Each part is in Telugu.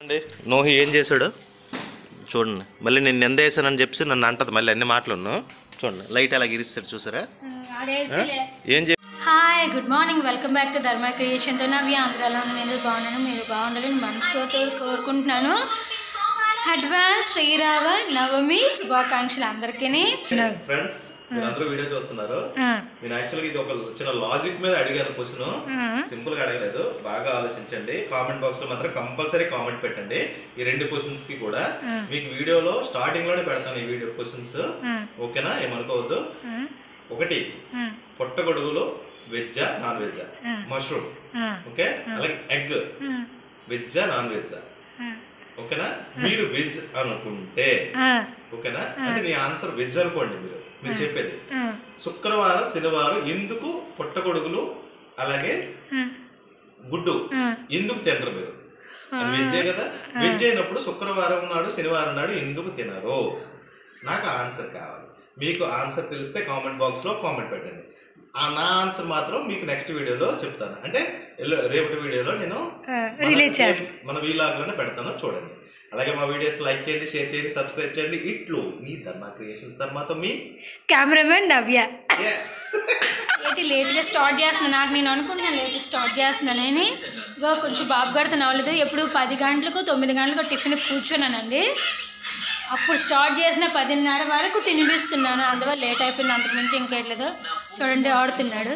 అండి నోహి ఏం చేశాడు చూడండి మళ్ళీ నేను నింద వేసానని చెప్పి నన్ను అంటది మళ్ళీ అన్ని మాటలను చూడండి లైట్ అలా గిరిస్తాడు చూసారా ఆ? ఏం చే hi good morning welcome back to Dharma క్రియేషన్తో నవ్వి ఆంధ్రాలో నేను బాగున్నాను మీరు బాగుండాలని మనసుతో కోరుకుంటున్నాను అడ్వాన్స్ శ్రీరామ నవమి శుభాకాంక్షలు అందరికీ ఫ్రెండ్స్ అందరూ వీడియో చూస్తున్నారు నేను యాక్చువల్గా ఇది ఒక చిన్న లాజిక్ మీద అడిగాను క్వశ్చన్ సింపుల్ గా అడగలేదు బాగా ఆలోచించండి కామెంట్ బాక్స్ లో మాత్రం కంపల్సరీ కామెంట్ పెట్టండి ఈ రెండు క్వశ్చన్స్ కి కూడా మీకు వీడియోలో స్టార్టింగ్ లోనే పెడతాను ఈ వీడియో క్వశ్చన్స్ ఓకేనా ఏమనుకోవద్దు ఒకటి పొట్టగొడుగులు వెజ్జా నాన్ వెజ్జా మష్రూమ్ ఓకే అలాగే ఎగ్ వెజ్జా నాన్ వెజ్జా ఓకేనా మీరు వెజ్ అనుకుంటే ఓకేనా అంటే నీ ఆన్సర్ వెజ్ అనుకోండి మీరు మీరు చెప్పేది శుక్రవారం శనివారం ఎందుకు పుట్టగొడుగులు అలాగే గుడ్డు ఎందుకు తినరు మీరు అది వెజ్జే కదా వెజ్ అయినప్పుడు శుక్రవారం నాడు శనివారం నాడు ఎందుకు తినరు నాకు ఆన్సర్ కావాలి మీకు ఆన్సర్ తెలిస్తే కామెంట్ బాక్స్ లో కామెంట్ పెట్టండి ఆ నా ఆన్సర్ మాత్రం మీకు నెక్స్ట్ వీడియోలో చెప్తాను అంటే ఎల్లు- రేపటి వీడియోలో నేను మన same మన వీలాగ్ లోనే పెడతాను చూడండి అలాగే మా వీడియోస్ లైక్ చేయండి షేర్ చేయండి సబ్స్క్రైబ్ చేయండి ఇట్లు మీ ధర్మ క్రియేషన్స్ ధర్మతో మీ కెమెరామెన్ నవ్య ఎస్ ఏంటి లేట్గా స్టార్ట్ చేస్తున్నా నాకు నేను అనుకుంటున్నాను లేట్గా స్టార్ట్ చేస్తున్నానని ఇగో కొంచెం బాబు గారితో నవ్వలేదు ఎప్పుడు పది గంటలకు తొమ్మిది గంటలకు టిఫిన్ కూర్చున్నానండి అప్పుడు స్టార్ట్ చేసిన పదిన్నర వరకు తినిపిస్తున్నాను అందువల్ల లేట్ అయిపోయింది అంతకుమించి ఇంకేట్లేదు చూడండి ఆడుతున్నాడు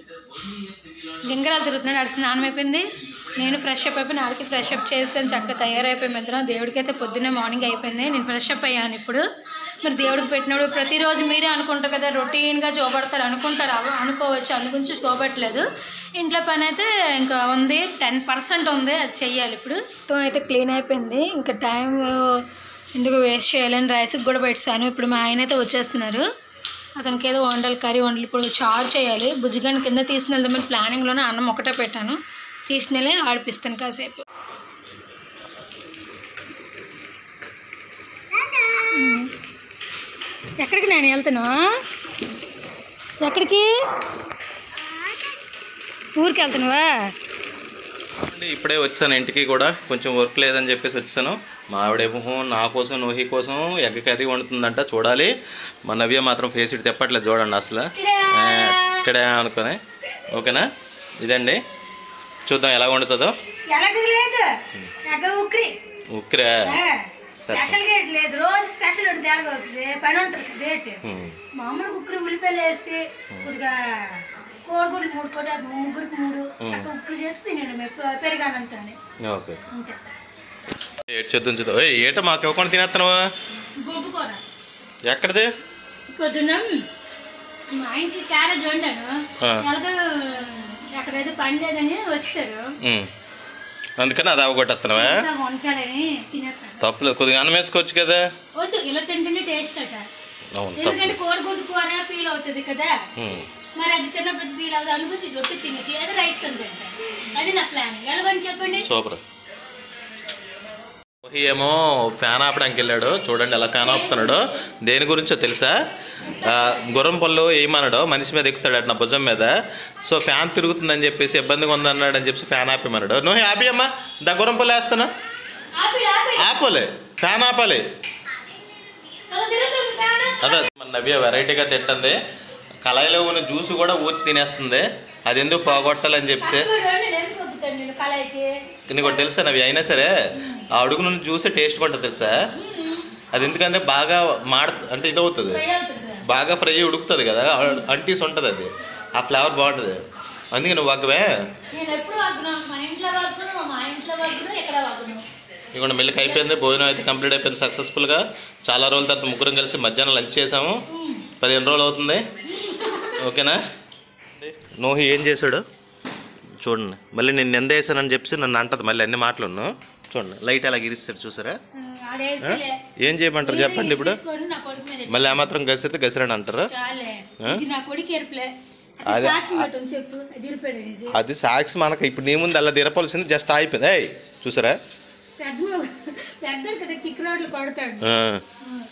గింగరాలు తిరుగుతున్నాడు ఆడు స్నానం అయిపోయింది నేను ఫ్రెష్ అప్ అయిపోయి ఆడికి ఫ్రెష్ అప్ చేస్తాను చక్కగా తయారైపోయి ఇద్దరం దేవుడికి అయితే పొద్దున్నే మార్నింగ్ అయిపోయింది నేను ఫ్రెష్ అప్ అయ్యాను ఇప్పుడు మరి దేవుడికి పెట్టినప్పుడు ప్రతిరోజు మీరే అనుకుంటారు కదా రొటీన్గా చూపడతారు అనుకుంటారు అవ అనుకోవచ్చు అందుగురించి చూపట్లేదు ఇంట్లో పని అయితే ఇంకా ఉంది టెన్ పర్సెంట్ ఉంది అది చెయ్యాలి ఇప్పుడు మొత్తం అయితే క్లీన్ అయిపోయింది ఇంకా టైం ఎందుకు వేస్ట్ చేయాలని రైస్కి కూడా పెట్టాను ఇప్పుడు మా ఆయన అయితే వచ్చేస్తున్నారు అతనికి ఏదో వండాలి కర్రీ వండాలి ఇప్పుడు చారు చేయాలి బుజ్జిగడ్డ కింద తీసుకుని వెళ్దామని ప్లానింగ్లోనే అన్నం ఒకటే పెట్టాను తీసుకుని ఆడిపిస్తాను కాసేపు ఉమ్. ఎక్కడికి నేను వెళ్తాను ఎక్కడికి ఊరికి వెళ్తున్నావా అండి, ఇప్పుడే వచ్చాను ఇంటికి కూడా కొంచెం వర్క్ లేదని చెప్పేసి వచ్చాను మా ఆవిడేమో నా కోసం నోహి కోసం ఎగ్ కర్రీ వండుతుందంట చూడాలి మా నవ్య మాత్రం ఫేస్ ఇటు తెప్పట్లేదు చూడండి అసలు ఆ, ఇక్కడే అనుకుని ఓకేనా ఇదండి చూద్దాం ఎలా వండుతుందో ఎలాగ లేదు ఎగ్గ ఉక్రి ఉక్కిరా స్పెషల్ గేట్ లేదు రోజు స్పెషల్ ఉంటుంది ఎలాగవుతుంది పని ఉంటుంది గేట్ మామూలుగా ఉక్కురు ఉల్లిపాయలు వేసి కొద్దిగా కోడిగుడ్లు మూడు కోడి ముగ్గురికి మూడు చక్కగా ఉక్కురు చేసి నేను పెరిగానంతాను ఓకే అంతే ఏడు చూద్దాం చూద్దాం ఏయ్, ఏట మాకు ఇవ్వకుండా తినేస్తున్నావా బొబ్బు కూర ఎక్కడిది పొద్దున్న మా ఇంటికి క్యారేజ్ వండాను ఆ. ఎలాగో అక్కడ ఏదో పని లేదని వచ్చారు ఉమ్. అందుకని అది అవగొట్టేస్తున్నావా ఇంకా వంచాలని తినేస్తాను తప్పులేదు కొద్దిగా అన్నం వేసుకోవచ్చు కదా వద్దు ఇలా తింటుంటే టేస్ట్ అట అవును ఎందుకంటే తప్పు కోడిగుడ్డు కూర ఫీల్ అవుతుంది కదా ఉమ్. మరి అది తిన్నప్పుడు ఫీల్ అవుతుంది అందుగురించి దొట్టి తినేసి అది రైస్ తో తింటాను అది నా ప్లాన్ ఎలాగని చెప్పండి సూపర్ ఓహి ఏమో ఫ్యాన్ ఆపడానికి వెళ్ళాడు చూడండి ఎలా ఫ్యాన్ ఆపుతున్నాడు దేని గురించో తెలుసా ఆ, గుర్రం పళ్ళు వేయమన్నాడు మనిషి మీద ఎక్కుతాడు నా భుజం మీద సో ఫ్యాన్ తిరుగుతుందని చెప్పేసి ఇబ్బందిగా ఉందన్నాడు అని చెప్పేసి ఫ్యాన్ ఆపేమన్నాడు నువ్వు ఆపి అమ్మా దా గుర్రం పళ్ళు వేస్తాను ఆపి ఆపి ఆపాలి ఫ్యాన్ ఆపాలి అలా తిరుగుతుంది ఫ్యాన్ అదే మన నవ్య వెరైటీగా తింటుంది కళాయిలో ఉన్న జ్యూస్ కూడా ఊచి తినేస్తుంది అది ఎందుకు పోగొట్టాలని చెప్పేసి చూడండి నేను ఎందుకు వద్దుతాను నేను కళాయికి నీకు ఒకటి తెలుసా నవ్య అయినా సరే ఆ అడుగు నుండి చూసే టేస్ట్ ఉంటుంది తెలుసా అది ఎందుకంటే బాగా మాడ అంటే ఇది అవుతుంది ఫ్రై అవుతుంది కదా. బాగా ఫ్రై ఉడుకుతుంది కదా అంటీస్ ఉంటుంది అది ఆ ఫ్లేవర్ బాగుంటుంది అందుకే నువ్వు వగ్గవే నేను ఎప్పుడు వగ్గును మా ఇంట్లో వగ్గును మా ఇంట్లో వగ్గును ఎక్కడ వగ్గును ఇక్కడ మిల్క్ అయిపోయింది భోజనం అయితే కంప్లీట్ అయిపోయింది సక్సెస్ఫుల్గా చాలా రోజుల తర్వాత ముగ్గురం కలిసి మధ్యాహ్నం లంచ్ చేసాము పదిహేను రోజులు అవుతుంది ఓకేనా నోహి ఏం చేశాడు చూడండి మళ్ళీ నేను నింద వేసానని చెప్పి నన్ను అంటది మళ్ళీ అన్ని మాటలను చూడండి లైట్ అలా గిరిస్తాడు చూసారా ఆడేసిలే ఏం చేయమంటారు చెప్పండి ఇప్పుడు తీసుకొని నా కొడుకు మీద మళ్ళీ ఆ మాత్రం గసిరితే గసిరని అంటారు చాలే ఇది నా కొడుకు ఎరుపులే అది- సాక్షి పెట్టు చెప్పు దిరిపాడు ఇది అది సాక్షి మనకు ఇప్పుడు నీ ముందు అలా దిరపాల్సింది జస్ట్ అయిపోయింది ఏయ్ చూసారా పెద్ద పెద్దోడు కదా కిక్ రోడ్లు కొడతాడు ఆ.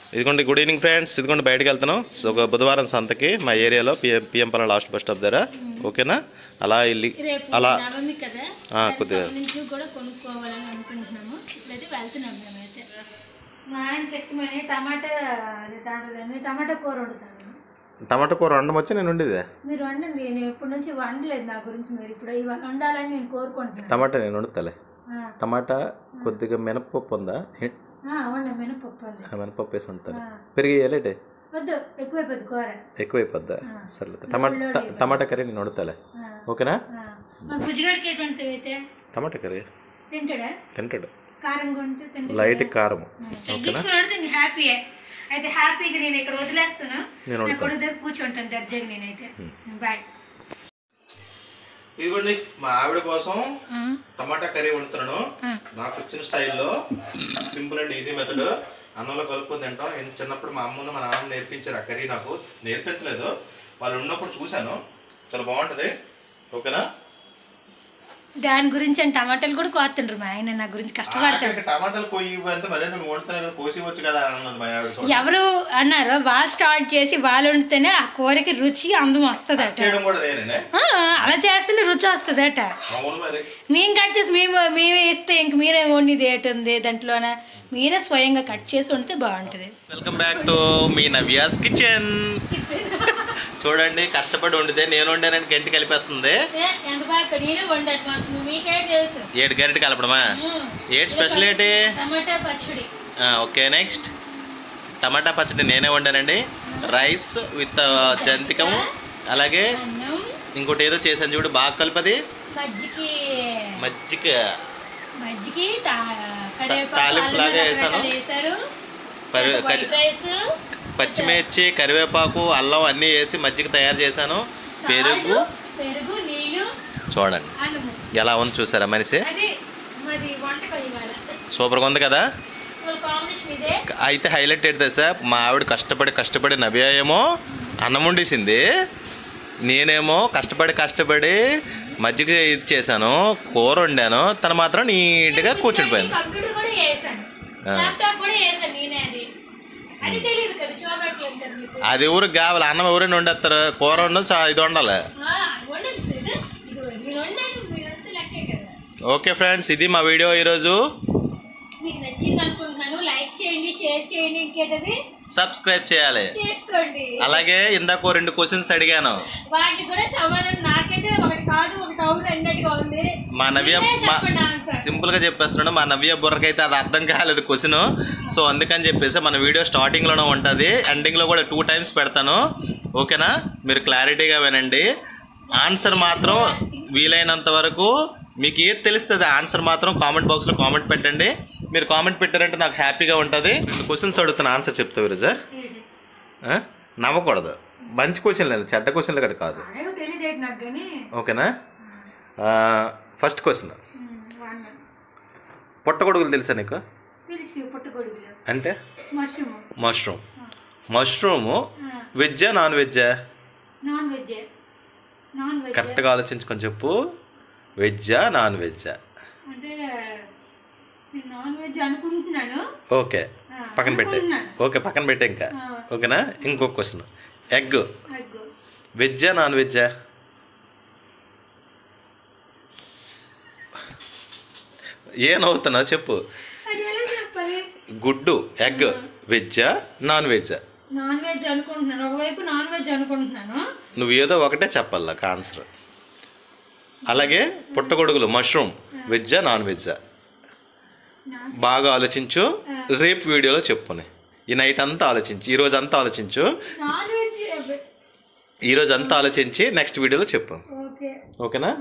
ఇదిగోండి గుడ్ ఈవినింగ్ ఫ్రెండ్స్ ఇదిగోండి బయటకు వెళ్తున్నాం సో ఒక బుధవారం సంతకి మా ఏరియాలో పిఎం పిఎంపల లాస్ట్ బస్ స్టాప్ దగ్గర ఓకేనా అలా వెళ్ళి రేపు అలా నవమి కదా ఆ, దానికి కొద్దిగా. సంబంధించి కూడా కొనుక్కోవాలని అనుకుంటున్నాము ఇప్పుడైతే వెళ్తున్నాం మేమైతే మా ఆయనకి ఇష్టమైన టమాటా అది దాంట్లో టమాటా కూర వండుతాను టమాటా కూర వండడం వచ్చి నేను ఉండేదే మీరు వండండి నేను ఎప్పటి నుంచి వండలేదు నా గురించి మీరు ఇప్పుడు ఇవాళ వండాలని నేను కోరుకుంటున్నాను టమాటా నేను వండుతాలే ఆ, టమాటా కొద్దిగా మినపప్పు ఉందా ఏ- ఆ, వండ మినపప్పు అది ఆ మినపప్పు వేసి వండుతాను ఆ. పెరిగి వేయలేటే వద్దు ఎక్కువైపోద్ది కూర ఎక్కువైపోద్దా సర్లేదు టమాటా టమాటా కర్రీ నేను వండుతాలే ఆ, ఓకేనా ఆ. మరి బుజ్జిగాడికి ఎటువంటి అయితే టమాటా కర్రీ తింటాడా తింటాడు కారం కొంటే తింటాడా లైట్ కారం తగ్గించుకుని వాడితే ఇంక హ్యాపీయే అయితే హ్యాపీగా నేను ఇక్కడ వదిలేస్తాను నేను నా కొడుకు దగ్గర కూర్చుంటాను దర్జాగా నేనైతే బాయ్ ఇదిగోండి మా ఆవిడ కోసం టమాటా కర్రీ వండుతున్నాను నాకు వచ్చిన స్టైల్లో సింపుల్ అండ్ ఈజీ మెథడ్ అన్నంలో కలుపుకొని తింటాం నేను చిన్నప్పుడు మా అమ్మను మా నాన్న నేర్పించారు ఆ కర్రీ నాకు నేర్పించలేదు వాళ్ళు ఉన్నప్పుడు చూశాను చాలా బాగుంటుంది ఓకేనా దాని గురించి అని టమాటాలు కూడా కోస్తుండ్రు మా ఆయన నా గురించి కష్టపడతాడు ఆఖరికి టమాటాలు కోయి అంటే మరీ నువ్వు వండుతున్నావు కదా కోసి వచ్చు కదా అని అన్నది మా ఆవిడ చూడండి. ఎవరు అన్నారో వాళ్ళు స్టార్ట్ చేసి వాళ్ళు వండితేనే ఆ కూరకి రుచి అందం వస్తుందట చేయడం కూడా నేనే ఆ, అలా చేస్తేనే రుచి వస్తుందట అవును మరి మేము కట్ చేసి మేము మేమే ఇస్తే ఇంక మీరే వండిది ఏటుంది దాంట్లోన మీరే స్వయంగా కట్ చేసి వండితే బాగుంటుంది వెల్కమ్ బ్యాక్ టు మీ నవ్యాస్ కిచెన్ చూడండి కష్టపడి వండితే నేను వండానని గంటి కలిపేస్తుంది ఎంత బాగా నేనే వండట మీకే తెలుసు ఏడు గరిటె కలపడమా ఏడు స్పెషల్ ఏంటి టమాటా పచ్చడి ఆ, ఓకే నెక్స్ట్ టమాటా పచ్చడి నేనే వండానండి రైస్ విత్ జంతికము అలాగే అన్నం ఇంకోటి ఏదో చేశాను చూడు బాగా కలిపది మజ్జికి మజ్జిగ మజ్జికి తా- కరివేపాకు, తాలింపు అల్లం లాగా వెల్లుల్లి వేసాను. వేశారు పరి వైట్ కరి రైస్ పచ్చిమిర్చి కరివేపాకు అల్లం అన్నీ వేసి మజ్జిగ తయారు చేశాను పెరుగు సాల్ట్, పెరుగు నీళ్లు చూడండి అన్నము ఎలా ఉంది చూసారా మనిషి అది మరి వంటకం ఇవాళ సూపర్గా ఉంది కదా వాళ్ళ కాంబినేషన్ ఇదే అయితే హైలైట్ ఏంటి తెలుసా మా ఆవిడ కష్టపడి కష్టపడి నవ్య ఏమో అన్నం వండేసింది నేనేమో కష్టపడి కష్టపడి మజ్జిగ ఇచ్చేసాను కూర వండాను తను మాత్రం నీట్గా కూర్చుండిపోయింది కంప్యూటర్ కూడా వేసాను ల్యాప్టాప్ కూడా వేసాను నేనే అది అది తెలియదు కదా చూపెట్టలేదు కదా మీకు అది ఊరికి కావాలి అన్నం ఎవరైనా వండేస్తారు కూర వండ ఇది వండాలి ఆ, వండండి సార్ ఇది. ఇదిగో, మీరు వండాను మీరంతా లెక్కే కదా ఓకే ఫ్రెండ్స్ ఇది మా వీడియో ఈరోజు మీకు నచ్చింది అనుకుంటున్నాను లైక్ చేయండి షేర్ చేయండి ఇంకేటది సబ్స్క్రైబ్ చేయాలి చేసుకోండి అలాగే ఇందాక ఓ రెండు క్వశ్చన్స్ అడిగాను వాటికి కూడా సమాధానం నాకైతే ఒకటి కాదు ఒకటి అవును అన్నట్టుగా ఉంది మా నవ్య మీరే మా చెప్పండి ఆన్సర్ సింపుల్గా చెప్పేస్తున్నాడు మా నవ్య బుర్రకైతే అది అర్థం కాలేదు క్వశ్చన్ సో అందుకని చెప్పేసి మన వీడియో స్టార్టింగ్లోనే ఉంటుంది ఎండింగ్లో కూడా టూ టైమ్స్ పెడతాను ఓకేనా మీరు క్లారిటీగా వినండి ఆన్సర్ మాత్రం వీలైనంత వరకు మీకు ఏది తెలుస్తుంది ఆన్సర్ మాత్రం కామెంట్ బాక్స్లో కామెంట్ పెట్టండి మీరు కామెంట్ పెట్టారంటే నాకు హ్యాపీగా ఉంటుంది రెండు క్వశ్చన్స్ అడుగుతున్న ఆన్సర్ చెప్తావు విరజా ఆ? నవ్వకూడదు మంచి క్వశ్చన్లు చెడ్డ క్వశ్చన్లు కూడా కాదు అడగ తెలియదు నాకు కానీ ఓకేనా ఫస్ట్ క్వశ్చన్ వాడిన పుట్టగొడుగులు తెలుసా నీకు తెలుసు పుట్టగొడుగులు అంటే మష్రూమ్ మష్రూమ్ మష్రూము వెజ్జా నాన్ వెజ్జా నాన్ వెజ్ నాన్ వెజ్ కరెక్ట్గా ఆలోచించుకొని చెప్పు వెజ్జా నాన్ వెజ్జా అంటే నేను నాన్ వెజ్ అనుకుంటున్నాను ఓకే పక్కన పెట్టే అనుకుంటున్నాను. ఓకే పక్కన పెట్టే ఇంకా ఆ. ఓకేనా ఇంకొక క్వశ్చన్ ఎగ్ ఎగ్ వెజ్జా నాన్ వెజ్జా ఏ నవ్వుతున్నావు చెప్పు అది ఎలా చెప్పాలి గుడ్డు ఎగ్ వెజ్జా నాన్ వెజ్జా నాన్ వెజ్ అనుకుంటున్నాను ఒకవైపు నాన్ వెజ్ అనుకుంటున్నాను నువ్వు ఏదో ఒకటే చెప్పాలి ఆన్సర్ అలాగే పుట్టగొడుగులు మష్రూమ్ వెజ్జా నాన్ వెజ్జా నాన్ బాగా ఆలోచించు రేపు వీడియోలో చెప్పుని ఈ నైట్ అంతా ఆలోచించు ఈ రోజు అంతా ఆలోచించు నాన్ వెజ్ ఈ రోజు అంతా ఆలోచించి నెక్స్ట్ వీడియోలో చెప్పు ఓకే ఓకేనా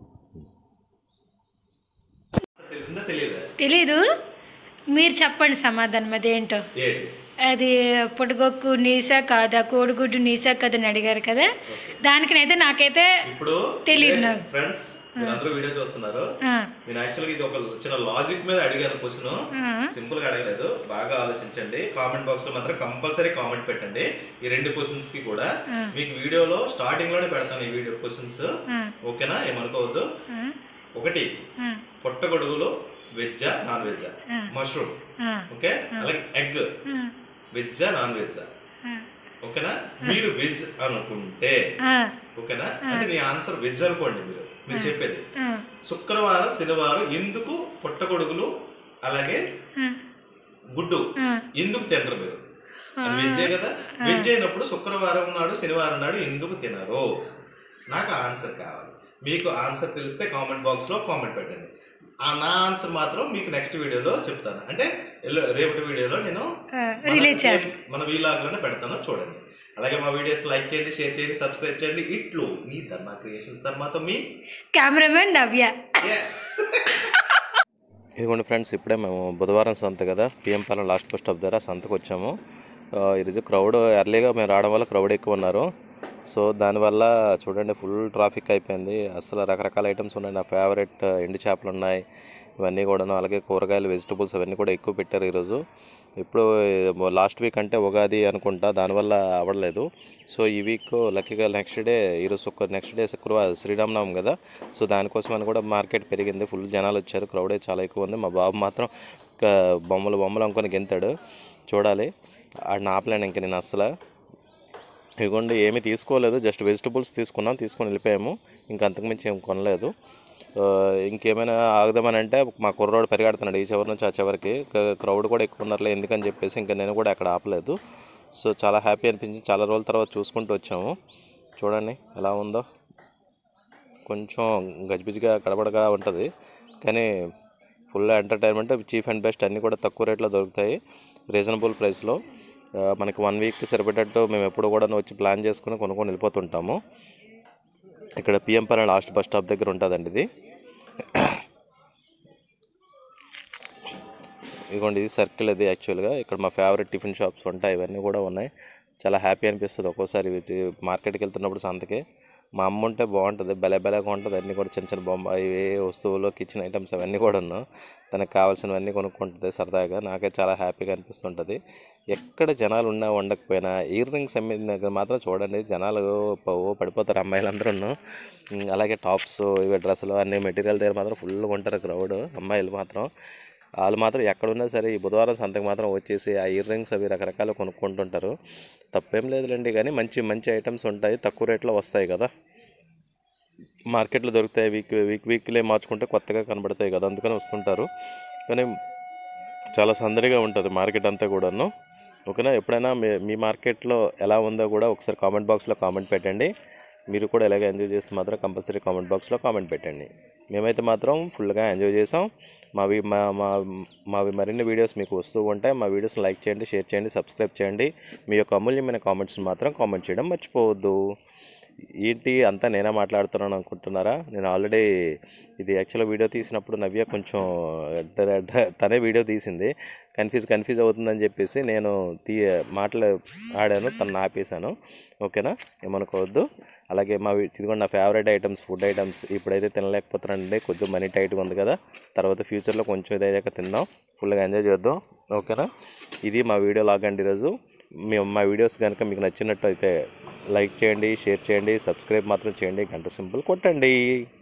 తెలిసిందా తెలియదా తెలీదు మీరు చెప్పండి సమాధానం అదేంటో అది పొడుగొక్కు నీసా కాదా కోడిగుడ్డు నీసా కదా అని అడిగారు కదా దానికనైతే నాకైతే ఇప్పుడు తెలీదు నాకు. ఫ్రెండ్స్ మీరందరూ వీడియో చూస్తున్నారు ఆ, నేను యాక్చువల్గా ఇది ఒక చిన్న లాజిక్ మీద అడిగాను క్వశ్చన్ ఆ, సింపుల్ గా అడగలేదు బాగా ఆలోచించండి కామెంట్ బాక్స్ లో మాత్రం కంపల్సరీ కామెంట్ పెట్టండి ఈ రెండు క్వశ్చన్స్ కి కూడా ఆ. మీకు వీడియోలో స్టార్టింగ్ లోనే పెడతాను ఈ వీడియో క్వశ్చన్స్ ఆ, ఓకేనా ఏమనుకోవద్దు ఆ, ఒకటి ఆ, పొట్టగొడుగులు వెజ్జా నాన్ వెజ్జా ఆ. మష్రూమ్ ఆ, ఓకే అలాగే ఎగ్ ఆ. వెజ్జా నాన్ వెజ్జా ఓకేనా మీరు వెజ్ అనుకుంటే ఓకేనా అంటే నీ ఆన్సర్ వెజ్ అనుకోండి మీరు మీరు చెప్పేది శుక్రవారం శనివారం ఎందుకు పుట్టగొడుగులు అలాగే గుడ్డు ఎందుకు తినరు మీరు అది వెజ్జే కదా వెజ్ అయినప్పుడు శుక్రవారం నాడు శనివారం నాడు ఎందుకు తినరు నాకు ఆన్సర్ కావాలి మీకు ఆన్సర్ తెలిస్తే కామెంట్ బాక్స్ లో కామెంట్ పెట్టండి ఆ నా ఆన్సర్ మాత్రం మీకు నెక్స్ట్ వీడియోలో చెప్తాను అంటే ఎల్లు- రేపటి వీడియోలో నేను మన రిలీజ్ same చేస్తాను మన వీలాగ్ లోనే పెడతాను చూడండి అలాగే మా వీడియోస్ లైక్ చేయండి షేర్ చేయండి సబ్స్క్రైబ్ చేయండి ఇట్లు మీ ధర్మ క్రియేషన్స్ ధర్మతో మీ కెమెరామెన్ నవ్య ఇదిగోండి ఫ్రెండ్స్ ఇప్పుడే మేము బుధవారం సంత కదా PM Palem last bus stop దగ్గర సంతకు వచ్చాము ఆ, ఈరోజు క్రౌడ్ ఎర్లీగా మేము రావడం వల్ల క్రౌడ్ ఎక్కువ ఉన్నారు సో దానివల్ల చూడండి ఫుల్ ట్రాఫిక్ అయిపోయింది అసలు రకరకాల ఐటమ్స్ ఉన్నాయి నా ఫేవరెట్ ఎండు చేపలు ఉన్నాయి ఇవన్నీ కూడాను అలాగే కూరగాయలు వెజిటబుల్స్ అవన్నీ కూడా ఎక్కువ పెట్టారు ఈరోజు ఇప్పుడు లాస్ట్ వీక్ అంటే ఉగాది అనుకుంటా దానివల్ల అవ్వలేదు సో ఈ వీక్ లక్కీగా నెక్స్ట్ డే ఈరోజు శుక్ర నెక్స్ట్ డే శుక్రవారం శ్రీరామనవమి కదా సో దానికోసం అని కూడా మార్కెట్ పెరిగింది ఫుల్ జనాలు వచ్చారు క్రౌడే చాలా ఎక్కువ ఉంది మా బాబు మాత్రం ఇంకా బొమ్మలు బొమ్మలు అనుకొని గెంతాడు చూడాలి ఆడిని ఆపలేను ఇంక నేను అసలు ఇదిగోండి ఏమీ తీసుకోలేదు జస్ట్ వెజిటబుల్స్ తీసుకున్నాం తీసుకొని వెళ్ళిపోయాము ఇంకా అంతకుమించి ఏం కొనలేదు ఆ, ఇంకేమైనా ఆగుదామని అంటే మా కుర్రోడు పరిగెడుతున్నాడు ఈ చివరి నుంచి ఆ చివరికి క్రౌడ్ కూడా ఎక్కువ ఉన్నారులే ఎందుకని చెప్పేసి ఇంకా నేను కూడా అక్కడ ఆపలేదు సో చాలా హ్యాపీ అనిపించింది చాలా రోజుల తర్వాత చూసుకుంటూ వచ్చాము చూడండి ఎలా ఉందో కొంచెం గజిబిజిగా గడబడగా ఉంటుంది కానీ full entertainment cheap and best అన్నీ కూడా తక్కువ రేట్లో దొరుకుతాయి రీజనబుల్ ప్రైస్లో ఆ, మనకి వన్ వీక్ సరిపడేటట్టు మేము ఎప్పుడు కూడా వచ్చి ప్లాన్ చేసుకుని కొనుక్కొని వెళ్ళిపోతుంటాము ఇక్కడ పిఎం పల్లె లాస్ట్ బస్ స్టాప్ దగ్గర ఉంటుందండి ఇది ఇదిగోండి ఇది సర్కిల్ ఇది యాక్చువల్గా ఇక్కడ మా ఫేవరెట్ టిఫిన్ షాప్స్ ఉంటాయి ఇవన్నీ కూడా ఉన్నాయి చాలా హ్యాపీ అనిపిస్తుంది ఒక్కోసారి ఇది మార్కెట్కి వెళ్తున్నప్పుడు సంతకి మా అమ్మ ఉంటే బాగుంటుంది బెల బెలగా ఉంటుంది అన్నీ కూడా చిన్న చిన్న బొమ్మ ఇవి వస్తువులు కిచెన్ ఐటమ్స్ అవన్నీ కూడా ఉన్నావు తనకు కావాల్సినవన్నీ కొనుక్కుంటుంది సరదాగా నాకే చాలా హ్యాపీగా అనిపిస్తుంటుంది ఎక్కడ జనాలు ఉన్నా ఉండకపోయినా ఇయర్ రింగ్స్ అమ్మిన దగ్గర మాత్రం చూడండి జనాలు ప- ఓ పడిపోతారు అమ్మాయిలందరూ అలాగే టాప్స్ ఇవి డ్రెస్సులు అన్ని మెటీరియల్ దగ్గర మాత్రం ఫుల్గా ఉంటారు క్రౌడ్ అమ్మాయిలు మాత్రం వాళ్ళు మాత్రం ఎక్కడున్నా సరే ఈ బుధవారం సంతకు మాత్రం వచ్చేసి ఆ ఇయర్ రింగ్స్ అవి రకరకాలు కొనుక్కుంటుంటారు తప్పేం లేదులేండి కానీ మంచి మంచి ఐటమ్స్ ఉంటాయి తక్కువ రేట్లో వస్తాయి కదా మార్కెట్లో దొరుకుతాయి వీక్ వీక్ వీక్లే మార్చుకుంటే కొత్తగా కనబడతాయి కదా అందుకని వస్తుంటారు కానీ చాలా సందడిగా ఉంటుంది మార్కెట్ అంతా కూడాను ఓకేనా ఎప్పుడైనా మీ మీ మార్కెట్లో ఎలా ఉందో కూడా ఒకసారి కామెంట్ బాక్స్లో కామెంట్ పెట్టండి మీరు కూడా ఎలాగ ఎంజాయ్ చేస్తే మాత్రం కంపల్సరీ కామెంట్ బాక్స్లో కామెంట్ పెట్టండి మేమైతే మాత్రం ఫుల్గా ఎంజాయ్ చేసాం మావి మా మా మావి మరిన్ని వీడియోస్ మీకు వస్తూ ఉంటాయి మా వీడియోస్ లైక్ చేయండి షేర్ చేయండి సబ్స్క్రైబ్ చేయండి మీ యొక్క అమూల్యమైన కామెంట్స్ మాత్రం కామెంట్ చేయడం మర్చిపోవద్దు ఏంటి అంతా నేనే మాట్లాడుతున్నాను అనుకుంటున్నారా నేను ఆల్రెడీ ఇది యాక్చువల్గా వీడియో తీసినప్పుడు నవ్య కొంచెం త- త- తనే వీడియో తీసింది కన్ఫ్యూజ్ కన్ఫ్యూజ్ అవుతుందని చెప్పేసి నేను తీ మాటలు ఆడాను తను ఆపేశాను ఓకేనా ఏమనుకోవద్దు అలాగే మా వీ- ఇదిగోండి నా ఫేవరెట్ ఐటమ్స్ ఫుడ్ ఐటమ్స్ ఇప్పుడైతే తినలేకపోతున్నానండి కొంచెం మనీ టైట్గా ఉంది కదా తర్వాత ఫ్యూచర్లో కొంచెం ఇదయ్యాక తిందాం ఫుల్గా ఎంజాయ్ చేద్దాం ఓకేనా ఇది మా వీడియో లాగండి ఈరోజు మేము మా వీడియోస్ కనుక మీకు నచ్చినట్టు అయితే లైక్ చేయండి షేర్ చేయండి సబ్స్క్రైబ్ మాత్రం చేయండి గంట సింపుల్ కొట్టండి